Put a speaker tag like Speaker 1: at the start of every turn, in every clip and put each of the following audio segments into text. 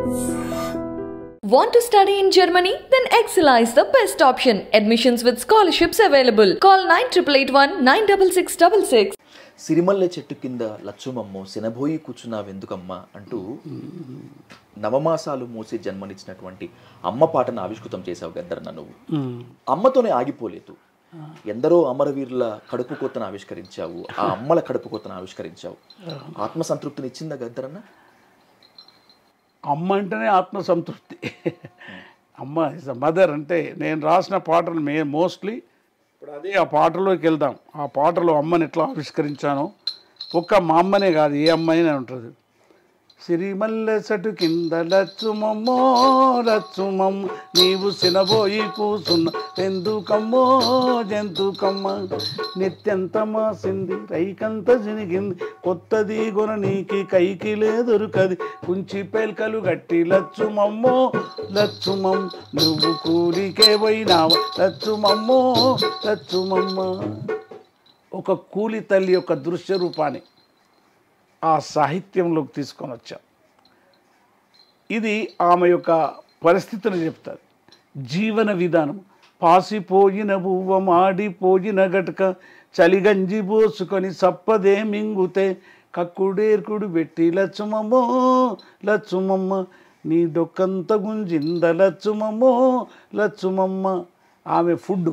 Speaker 1: Want to study in Germany? Then Excella is the best option. Admissions with scholarships available. Call 9881 96666.
Speaker 2: సిరిమల్లె చెట్టు కింద లచ్చుమమ్మో సినబోయి కూర్చున్నా వెందుకమ్మ అంటూ నవమాసాలు మోసి జన్మనిచ్చినటువంటి అమ్మ పాటను ఆవిష్కృతం చేశావు గద్దరన్న నువ్వు అమ్మతోనే ఆగిపోలేదు ఎందరో అమరవీరుల కడుపు కోతను ఆవిష్కరించావు ఆ అమ్మల కడుపు కోతను ఆవిష్కరించావు ఆత్మసంతృప్తిని ఇచ్చిందా గద్దరన్న
Speaker 3: అమ్మ అంటేనే ఆత్మసంతృప్తి అమ్మ ఇస్ మదర్ అంటే నేను రాసిన పాటలు మే మోస్ట్లీ ఇప్పుడు అదే ఆ పాటలోకి వెళ్దాం ఆ పాటలో అమ్మని ఎట్లా ఆవిష్కరించానో ఒక్క మా అమ్మనే కాదు ఏ అమ్మాయినే ఉంటుంది సిరిమల్లె సటు కింద లచ్చుమమ్మో లచ్చుమమ్మ నీవు సినబోయి కూసున్న ఎందుకమ్మో జంతుకమ్మ నిత్యంత మాసింది రైకంత చినిగింది కొత్తది కొన నీకి కైకి దొరకది కుంచి పేల్కలు గట్టి లచ్చుమమ్మో లచ్చుమమ్ నువ్వు కూలికే పోయినావా లచ్చుమమ్మో లచ్చుమమ్మ ఒక కూలి తల్లి యొక్క దృశ్య రూపాన్ని ఆ సాహిత్యంలోకి తీసుకొని వచ్చాం ఇది ఆమె యొక్క పరిస్థితిని చెప్తారు జీవన విధానం పాసిపోయిన బువ్వ మాడిపోయిన గటక చలిగంజి పోసుకొని సప్పదే మింగుతే కక్కుడేర్కుడు పెట్టి లచ్చుమమ్మో లచ్చుమమ్మ నీ డొక్కంత గుంజింద లచ్చుమమ్మో లచ్చుమమ్మ ఆమె ఫుడ్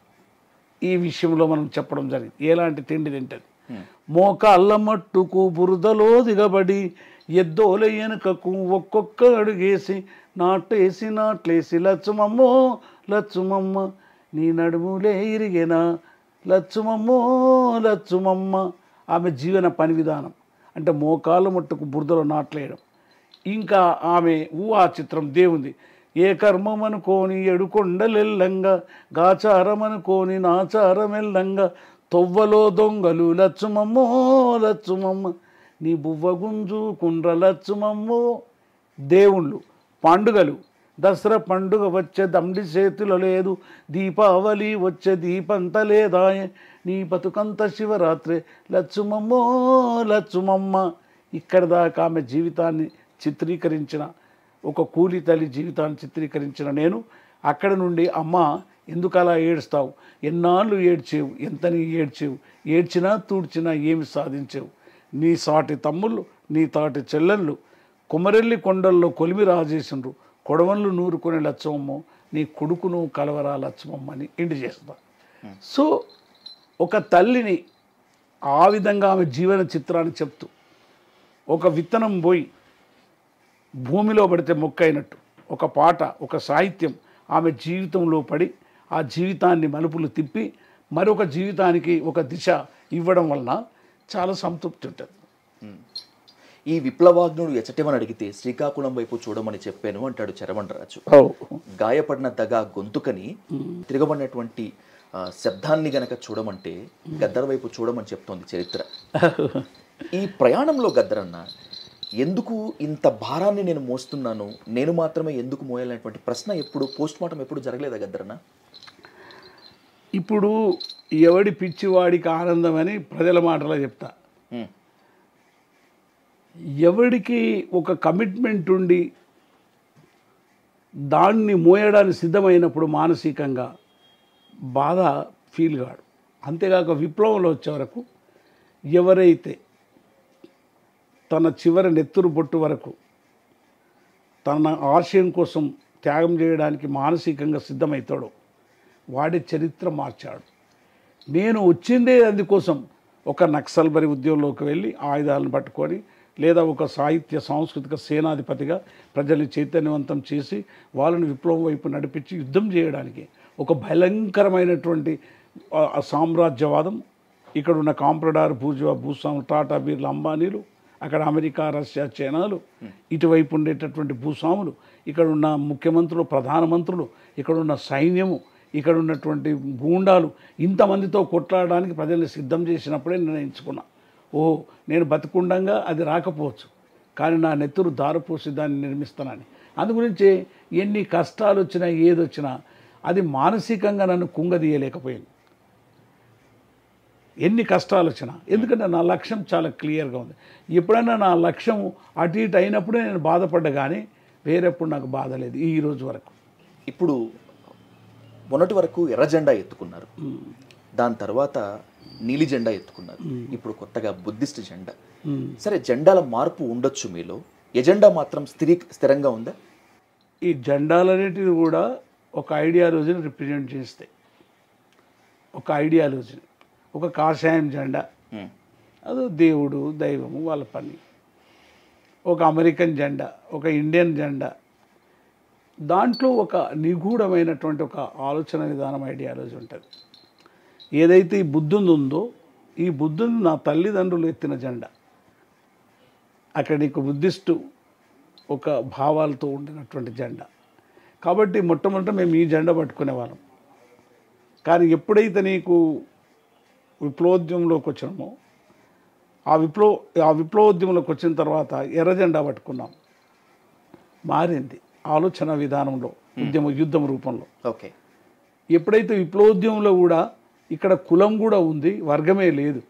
Speaker 3: ఈ విషయంలో మనం చెప్పడం జరిగింది ఎలాంటి తిండి తింటది మోకాళ్ళ మట్టుకు బురదలో దిగబడి ఎద్దోల వెనుకకు ఒక్కొక్క అడుగేసి నాటేసి నాట్లేసి లచ్చుమమ్మో లచ్చుమమ్మ నీ నడుములే ఇరిగేనా లచ్చుమమ్మో లచ్చుమమ్మ ఆమె జీవన పని విధానం అంటే మోకాళ్ళ మట్టుకు బురదలో నాట్లేయడం ఇంకా ఆమె ఊహా చిత్రం దేవుంది ఏ కర్మం అనుకోని ఎడుకొండలెల్లంగా గాచారం అనుకోని నాచారమెల్లంగా తొవ్వలో దొంగలు లచ్చుమమ్మో లచ్చుమమ్మ నీ బువ్వ గుంజు కుండ్ర లచ్చుమమ్మో దేవుళ్ళు పండుగలు దసరా పండుగ వచ్చే దండి చేతిలో లేదు దీపావళి వచ్చే దీపంత లేదాయే నీ బతుకంత శివరాత్రి లచ్చుమమ్మో లచ్చుమమ్మ ఇక్కడ దాకా ఆమె జీవితాన్ని చిత్రీకరించిన ఒక కూలి తల్లి జీవితాన్ని చిత్రీకరించిన నేను అక్కడ నుండి అమ్మ ఎందుకు అలా ఏడుస్తావు ఎన్నాళ్ళు ఏడ్చేవు ఎంతని ఏడ్చేవు ఏడ్చినా తూడ్చినా ఏమి సాధించేవు నీ సాటి తమ్ముళ్ళు నీ తాటి చెల్లెళ్ళు కుమరెల్లి కొండల్లో కొలిమి రాజేసిండ్రు కొడవళ్ళు నూరుకునే లచ్చమమ్మ నీ కొడుకును కలవరా లచ్చమమ్మ అని ఇంటి చేస్తా సో ఒక తల్లిని ఆ విధంగా ఆమె జీవన చిత్రాన్ని చెప్తూ ఒక విత్తనం పోయి భూమిలో పడితే మొక్క అయినట్టు ఒక పాట ఒక సాహిత్యం ఆమె జీవితంలో పడి ఆ జీవితాన్ని మలుపులు తిప్పి మరొక జీవితానికి ఒక దిశ ఇవ్వడం వలన చాలా సంతృప్తి ఉంటుంది
Speaker 2: ఈ విప్లవాగ్నుడు ఎచటమని అడిగితే శ్రీకాకుళం వైపు చూడమని చెప్పాను అంటాడు చరమండరాజు గాయపడిన దగ గొంతుకని తిరగబడినటువంటి ఆ, శబ్దాన్ని గనక చూడమంటే గద్దర్ వైపు చూడమని చెప్తోంది చరిత్ర ఈ ప్రయాణంలో గద్దరన్న ఎందుకు ఇంత భారాన్ని నేను మోస్తున్నాను నేను మాత్రమే ఎందుకు మోయాలనేటువంటి ప్రశ్న ఎప్పుడు పోస్ట్ మార్టం ఎప్పుడు జరగలేదా గద్దరన్న
Speaker 3: ఇప్పుడు ఎవడి పిచ్చివాడికి ఆనందం అని ప్రజల మాటలో చెప్తా
Speaker 2: ఉమ్,
Speaker 3: ఎవడికి ఒక కమిట్మెంట్ ఉండి దాన్ని మోయడానికి సిద్ధమైనప్పుడు మానసికంగా బాధ ఫీల్ కాడు అంతేగాక విప్లవంలో వచ్చే వరకు ఎవరైతే తన చివరి నెత్తురు బొట్టు వరకు తన ఆశయం కోసం త్యాగం చేయడానికి మానసికంగా సిద్ధమవుతాడో వాడి చరిత్ర మార్చాడు నేను వచ్చిందే అందుకోసం ఒక నక్సల్బరి ఉద్యోగంలోకి వెళ్ళి ఆయుధాలను పట్టుకొని లేదా ఒక సాహిత్య సాంస్కృతిక సేనాధిపతిగా ప్రజల్ని చైతన్యవంతం చేసి వాళ్ళని విప్లవం వైపు నడిపించి యుద్ధం చేయడానికి ఒక భయంకరమైనటువంటి ఆ, ఆ సామ్రాజ్యవాదం ఇక్కడ ఉన్న కాంప్రడార్ భూజా భూస్వాములు టాటా బీర్లు అంబానీలు అక్కడ అమెరికా రష్యా చైనాలు ఇటువైపు ఉండేటటువంటి భూస్వాములు ఇక్కడ ఉన్న ముఖ్యమంత్రులు ప్రధానమంత్రులు ఇక్కడ ఉన్న సైన్యము ఇక్కడ ఉన్నటువంటి గూండాలు ఇంతమందితో కొట్లాడడానికి ప్రజల్ని సిద్ధం చేసినప్పుడే నిర్ణయించుకున్నా ఓ నేను బతుకుండంగా అది రాకపోవచ్చు కానీ నా నెత్తురు దారపోసి దాన్ని నిర్మిస్తానని అందుగురించి ఎన్ని కష్టాలు వచ్చినా ఏది వచ్చినా అది మానసికంగా నన్ను కుంగదీయలేకపోయింది ఎన్ని కష్టాలు వచ్చినా ఎందుకంటే నా లక్ష్యం చాలా క్లియర్గా ఉంది ఎప్పుడైనా నా లక్ష్యం అటు ఇటు అయినప్పుడే నేను బాధపడ్డా కానీ వేరెప్పుడు నాకు బాధ లేదు ఈ రోజు వరకు
Speaker 2: ఇప్పుడు మొన్నటి వరకు ఎర్ర జెండా ఎత్తుకున్నారు దాని తర్వాత నీలి జెండా ఎత్తుకున్నారు ఇప్పుడు కొత్తగా బుద్ధిస్ట్ జెండా సరే జెండాల మార్పు ఉండొచ్చు మీలో ఎజెండా మాత్రం స్థిరీ స్థిరంగా ఉందా
Speaker 3: ఈ జెండాలన్నిటిని కూడా ఒక ఐడియాలజీని రిప్రజెంట్ చేస్తాయి ఒక ఐడియాలజీని ఒక కాషాయం జెండా
Speaker 2: ఉమ్.
Speaker 3: అది దేవుడు దైవము వాళ్ళ పని ఒక అమెరికన్ జెండా ఒక ఇండియన్ జెండా దాంట్లో ఒక నిగూఢమైనటువంటి ఒక ఆలోచన విధానం ఐడియాలజీ ఉంటుంది ఏదైతే ఈ బుద్ధుంది ఉందో ఈ బుద్ధుని నా తల్లిదండ్రులు ఎత్తిన జెండా అక్కడ నీకు బుద్ధిస్టు ఒక భావాలతో ఉండినటువంటి జెండా కాబట్టి మొట్టమొదట మేము ఈ జెండా పట్టుకునే వాళ్ళం కానీ ఎప్పుడైతే నీకు విప్లవోద్యమంలోకి వచ్చినామో ఆ విప్లవ ఆ విప్లవోద్యమంలోకి వచ్చిన తర్వాత ఎర్ర జెండా పట్టుకున్నాం మారింది ఆలోచన విధానంలో ఉద్యమ యుద్ధం రూపంలో
Speaker 2: ఓకే
Speaker 3: ఎప్పుడైతే విప్లవోద్యమంలో కూడా ఇక్కడ కులం కూడా ఉంది వర్గమే లేదు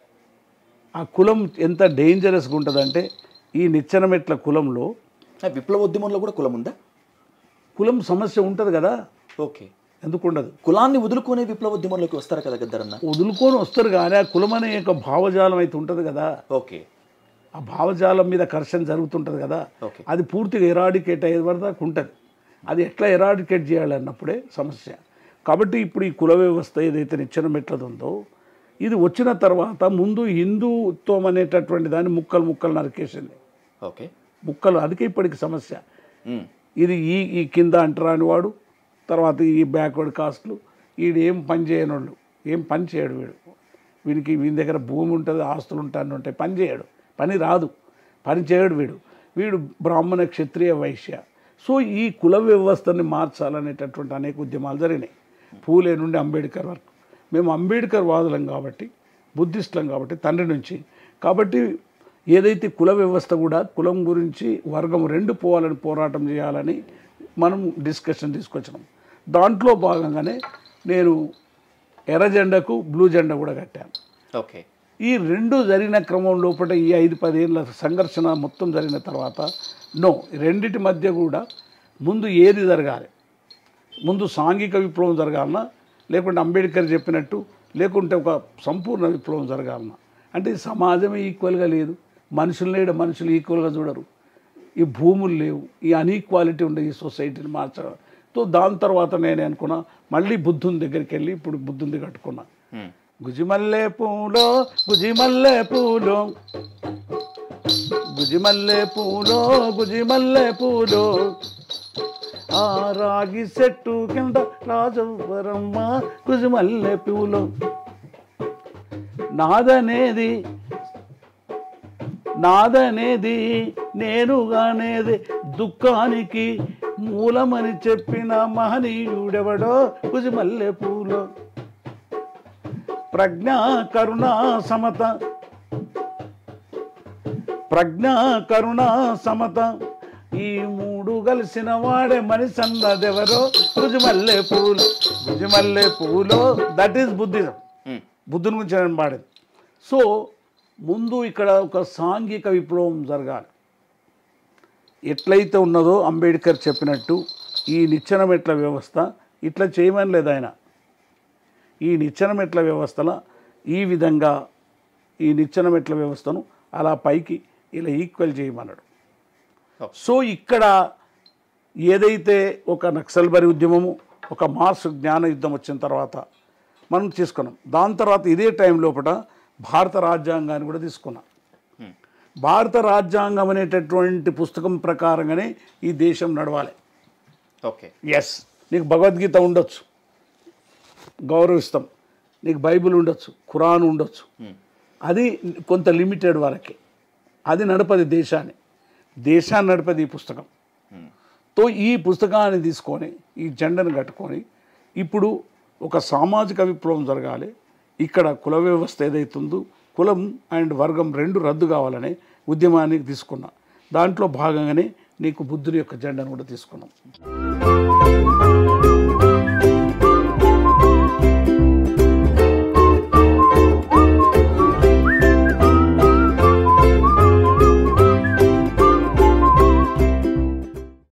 Speaker 3: ఆ కులం ఎంత డేంజరస్గా ఉంటుందంటే ఈ నిచ్చెనమెట్ల కులంలో
Speaker 2: ఆ విప్లవోద్యమంలో కూడా కులం ఉందా
Speaker 3: కులం సమస్య ఉంటుంది కదా
Speaker 2: ఓకే
Speaker 3: ఎందుకు ఉండదు
Speaker 2: కులాన్ని వదులుకునే విప్లవోద్యమంలోకి వస్తారు కదా గద్దరన్న
Speaker 3: వదులుకొని వస్తారు కానీ ఆ కులం అనే యొక్క భావజాలం అయితే ఉంటుంది కదా
Speaker 2: ఓకే
Speaker 3: ఆ భావజాలం మీద ఘర్షణ జరుగుతుంటుంది కదా
Speaker 2: ఓకే
Speaker 3: అది పూర్తిగా ఎరాడికేట్ అయ్యే వరకు దాకా ఉంటుంది అది ఎట్లా ఎరాడికేట్ చేయాలన్నప్పుడే సమస్య కాబట్టి ఇప్పుడు ఈ కుల వ్యవస్థ ఏదైతే నిచ్చెన మెట్లది ఉందో ఇది వచ్చిన తర్వాత ముందు హిందుత్వం అనేటటువంటి దాన్ని ముక్కలు ముక్కలు నరికేసింది
Speaker 2: ఓకే
Speaker 3: ముక్కలు అందుకే ఇప్పటికి సమస్య
Speaker 2: ఉమ్.
Speaker 3: ఇది ఈ ఈ కింద అంటరాని వాడు తర్వాత ఈ బ్యాక్వర్డ్ కాస్ట్లు వీడు ఏం పని చేయని వాళ్ళు ఏం పని చేయడు వీడు వీడికి వీని దగ్గర భూమి ఉంటుంది ఆస్తులు ఉంటాయని ఉంటాయి పని చేయడు పని రాదు పని చేయడు వీడు వీడు బ్రాహ్మణ క్షత్రియ వైశ్య సో ఈ కుల వ్యవస్థని మార్చాలనేటటువంటి అనేక ఉద్యమాలు జరిగినాయి పూలే నుండి అంబేద్కర్ వరకు మేము అంబేద్కర్ వాదులం కాబట్టి బుద్ధిస్టులం కాబట్టి తండ్రి నుంచి కాబట్టి ఏదైతే కుల వ్యవస్థ కూడా కులం గురించి వర్గం రెండు పోవాలని పోరాటం చేయాలని మనం డిస్కషన్ తీసుకొచ్చినాం దాంట్లో భాగంగానే నేను ఎర్ర జెండాకు బ్లూ జెండా కూడా కట్టాను
Speaker 2: ఓకే
Speaker 3: ఈ రెండు జరిగిన క్రమం లోపల ఈ ఐదు పదేళ్ళ సంఘర్షణ మొత్తం జరిగిన తర్వాత నో రెండిటి మధ్య కూడా ముందు ఏది జరగాలి ముందు సాంఘిక విప్లవం జరగాలన్నా లేకుంటే అంబేద్కర్ చెప్పినట్టు లేకుంటే ఒక సంపూర్ణ విప్లవం జరగాలన్నా అంటే ఈ సమాజమే ఈక్వల్గా లేదు మనుషులు లేడు మనుషులు ఈక్వల్గా చూడరు ఈ భూములు లేవు ఈ అన్ఈక్వాలిటీ ఉండే ఈ సొసైటీని మార్చడం తో దాని తర్వాత నేను అనుకున్నా మళ్ళీ బుద్ధుని దగ్గరికి వెళ్ళి ఇప్పుడు బుద్ధుని కట్టుకున్నా
Speaker 2: ఉమ్.
Speaker 3: గుజిమల్లె పూలో గుజిమల్లె పూలో గుజిమల్లె పూలో గుజిమల్లె పూలో ఆ రాగి చెట్టు కింద రాజవరమ్మ గుజిమల్లె పూలో నాదనేది నాదనేది నేనుగానేది దుఃఖానికి మూలమని చెప్పిన మహనీయుడెవడో గుజిమల్లె పూలో ప్రజ్ఞా కరుణ సమత ప్రజ్ఞా కరుణ సమత ఈ మూడు కలిసిన వాడే మనిషి అన్నదెవరో గుజిమల్లె పూలు గుజిమల్లె పూలు దట్ ఈస్ బుద్ధిజం
Speaker 2: ఉమ్.
Speaker 3: బుద్ధుని గురించి నేను పాడేది సో ముందు ఇక్కడ ఒక సాంఘిక విప్లవం జరగాలి ఎట్లయితే ఉన్నదో అంబేద్కర్ చెప్పినట్టు ఈ నిచ్చెన మెట్ల వ్యవస్థ ఇట్లా చేయమని లేదు ఆయన ఈ నిచ్చెన మెట్ల వ్యవస్థలో ఈ విధంగా ఈ నిచ్చెన మెట్ల వ్యవస్థను అలా పైకి ఇలా ఈక్వల్ చేయమన్నాడు సో ఇక్కడ ఏదైతే ఒక నక్సల్బరి ఉద్యమము ఒక మార్స్ జ్ఞాన యుద్ధం వచ్చిన తర్వాత మనం తీసుకున్నాం దాని తర్వాత ఇదే టైం లోపల భారత రాజ్యాంగాన్ని కూడా తీసుకున్నాం
Speaker 2: ఉమ్.
Speaker 3: భారత రాజ్యాంగం అనేటటువంటి పుస్తకం ప్రకారంగానే ఈ దేశం నడవాలి
Speaker 2: ఓకే
Speaker 3: ఎస్ నీకు భగవద్గీత ఉండొచ్చు గౌరవిస్తాం నీకు బైబిల్ ఉండొచ్చు ఖురాన్ ఉండొచ్చు
Speaker 2: ఉమ్.
Speaker 3: అది కొంత లిమిటెడ్ వరకే అది నడపది దేశాన్ని దేశాన్ని నడపది ఈ పుస్తకం
Speaker 2: ఉమ్.
Speaker 3: తో ఈ పుస్తకాన్ని తీసుకొని ఈ జెండాను కట్టుకొని ఇప్పుడు ఒక సామాజిక విప్లవం జరగాలి ఇక్కడ కుల వ్యవస్థ ఏదైతుందో కులం అండ్ వర్గం రెండు రద్దు కావాలనే ఉద్యమానికి తీసుకున్నా దాంట్లో భాగంగానే నీకు బుద్ధుని యొక్క జెండాను కూడా తీసుకున్నాం